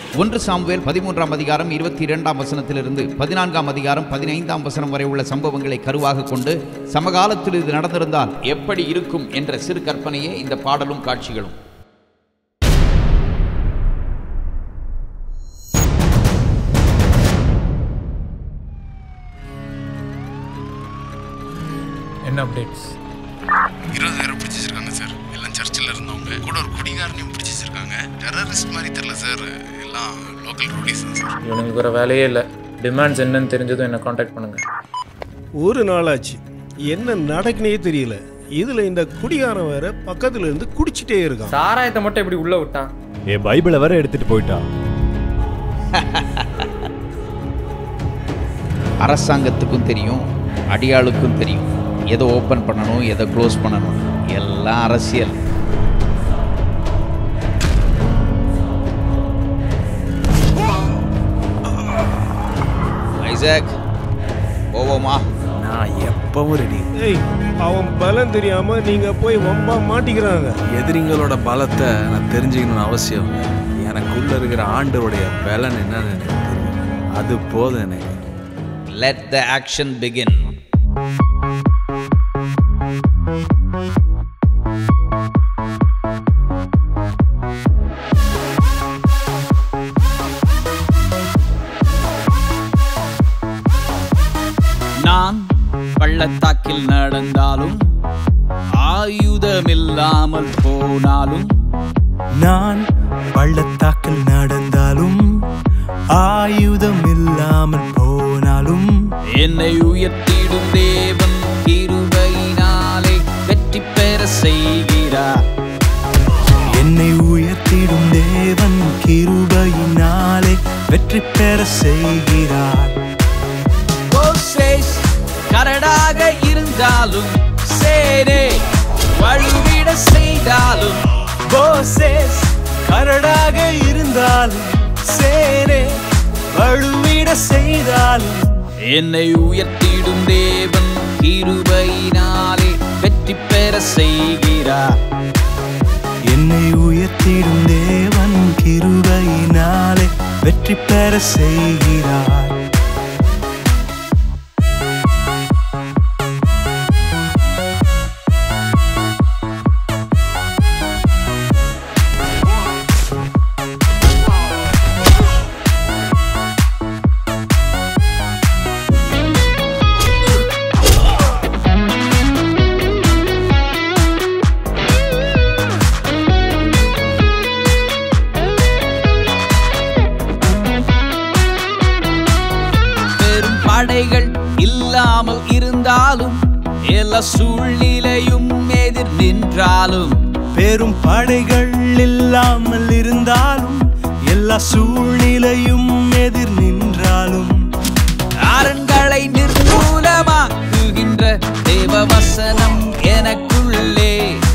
ஒன்று சாமுவேல் பதிமூன்றாம் அதிகாரம் இருபத்தி இரண்டாம் வசனத்திலிருந்து பதினான்காம் அதிகாரம் பதினைந்தாம் வசனம் வரை உள்ள சம்பவங்களை கருவாக கொண்டு சமகாலத்தில் இது நடந்திருந்தால் எப்படி இருக்கும் என்ற சிறு கற்பனையே இந்த பாடலும் காட்சிகளும் என்ன அப்டேட்ஸ் இருபதாயிரம் பிடிச்சி வச்சிருக்காங்க சார் எல்லாம் சர்ச்சில் இருந்தவங்க கூட ஒரு குடிகாரனையும் பிடிச்சி வச்சிருக்காங்க டெரரிஸ்ட் மாதிரி தெரில சார் எல்லாம் லோக்கல் ரூடிஸ் தான் சார் இவனுங்களுக்கு வேறு வேலையே இல்லை டிமாண்ட்ஸ் என்னன்னு தெரிஞ்சதும் என்னை காண்டாக்ட் பண்ணுங்கள் ஒரு நாளாச்சு என்ன நடக்குனே தெரியல இதுல இந்த குடிகாரன் வேற பக்கத்துல இருந்து குடிச்சிட்டே இருக்கான் சாராயத்தை மட்டும் எப்படி உள்ளே விட்டான் என் பைபிளை வேற எடுத்துட்டு போயிட்டான் அரசாங்கத்துக்கும் தெரியும் அடியாளுக்கும் தெரியும் எதை ஓப்பன் பண்ணணும் எதை க்ளோஸ் பண்ணணும் எல்லாம் அரசியல் ஐசாக் போவோமா நான் எப்பவும் ரெடி ஏய் அவன் பலம் தெரியாம நீங்க போய் வம்பா மாட்டிக்கிறாங்க எதிரிங்களோட பலத்தை நான் தெரிஞ்சுக்கணும்னு அவசியம் இல்லை. எனக்குள்ள இருக்கிற ஆண்டவருடைய பலன் என்னன்னு எனக்கு தெரியும் அது போதும் எனக்கு லெட் த ஆக்ஷன் பிகின் நான் பள்ளத்தாக்கில் நடந்தாலும் ஆயுதமில்லாமல் போனாலும் நான் பள்ளத்தாக்கில் நடந்தாலும் ஆயுதம் இல்லாமல் போனாலும் என்னை உயர்த்திடும் தேவன் கிருபையினாலே வெற்றி பெற செய்கிறார் என்னை உயர்த்திடும் தேவன் கிருபையினாலே வெற்றி பெற செய்கிறார் மோசேஸ் கரடாக இருந்தாலும் சேரே வழிவிட செய்தாலும் போசேஸ் கரடாக இருந்தாலும் சேரே வழுவிட செய்தாலும் என்னை உயர்த்திடும் தேவன் கிருபையினாலே வெற்றி பெற செய்கிறார் என்னை உயர்த்திடும் தேவன் கிருபையினாலே வெற்றி பெற செய்கிறார் பெரும் படைகள் இல்லாமல் இருந்தாலும் எல்லா சூழ்நிலையும் எதிர் நின்றாலும் பெரும் படைகள் இல்லாமல் இருந்தாலும் எல்லா சூழ்நிலையும் எதிர் நின்றாலும் அரண்களை நிர்மூலமாக்குகின்ற தேவ வசனம் எனக்குள்ளே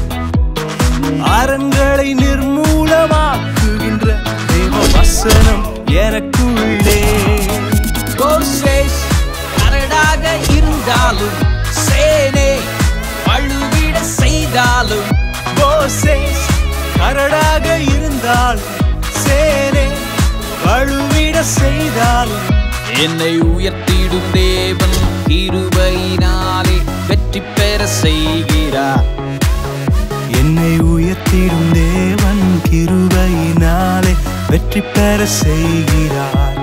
அரண்களை நிர்மூலமாக்குகின்ற தேவ வசனம் எனக்குள்ளே கோசேஸ் கரடாக இருந்தாலும் சேனே வழுவிட செய்தாலும் போசேஸ் கரடாக இருந்தாலும் சேனே வழுவிட செய்தாலும் என்னை உயர்த்திடும் தேவன் கிருபையினாலே வெற்றி பெற செய்கிறார் என்னை உயர்த்திடும் தேவன் கிருபையினாலே வெற்றி பெற செய்கிறார்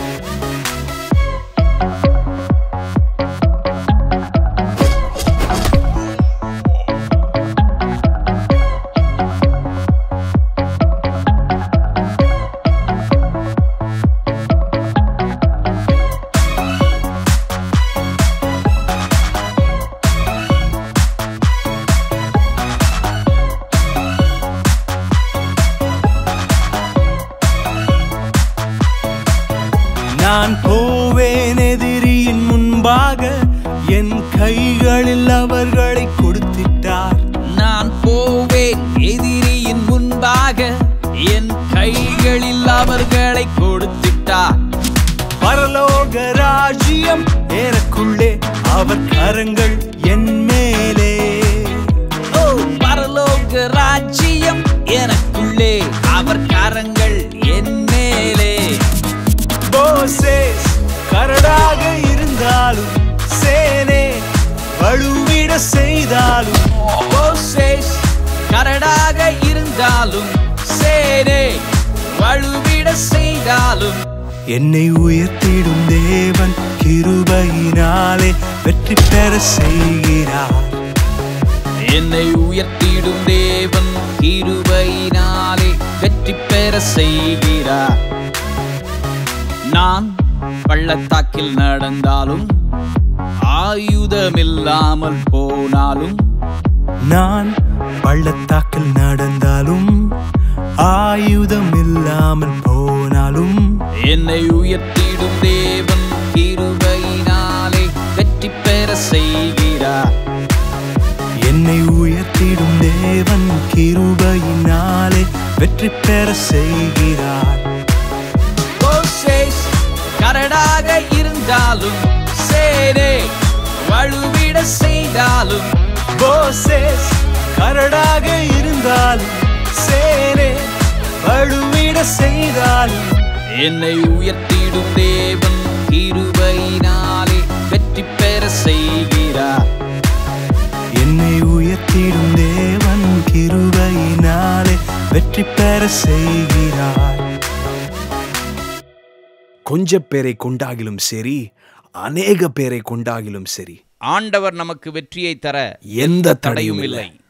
நான் போவேன் எதிரியின் முன்பாக என் கைகளில் அவர்களை கொடுத்திட்டார் நான் போவேன் எதிரியின் முன்பாக என் கைகளில் அவர்களை கொடுத்திட்டார் பரலோக ராஜ்யம் எனக்குள்ளே அவர் கரங்கள் என் மேலே ஓ பரலோக ராஜ்யம் எனக்குள்ளே அவர் கரங்கள் என் மேலே வழுவிட செய்தாலும் என்னை உயர்த்திடும் தேவன் கிருபையினாலே வெற்றி பெற செய்கிறார் என்னை உயர்த்திடும் தேவன் கிருபையினாலே வெற்றி பெற செய்கிறார் நான் பள்ளத்தாக்கில் நடந்தாலும் ஆயுதமில்லாமல் போனாலும் நான் பள்ளத்தாக்கில் நடந்தாலும் ஆயுதம் இல்லாமல் போனாலும் என்னை உயர்த்திடும் தேவன் கிருபையினாலே வெற்றி பெற செய்கிறார் என்னை உயர்த்திடும் தேவன் கிருபையினாலே வெற்றி பெற செய்கிறார் மோசேஸ் கரடாக இருந்தாலும் சேரே வழுவிட செய்தாலும் போசேஸ் கரடாக இருந்தாலும் சேரே வழுவிட செய்தாலும் என்னை உயர்த்திடும் தேவன் கிருபையினாலே வெற்றி பெற செய்கிறார் என்னை உயர்த்திடும் தேவன் கிருபையினாலே வெற்றி பெற செய்கிறார் கொஞ்ச பேரை கொண்டாகிலும் சரி அநேக பேரை கொண்டாகிலும் சரி ஆண்டவர் நமக்கு வெற்றியை தர எந்த தடையும் இல்லை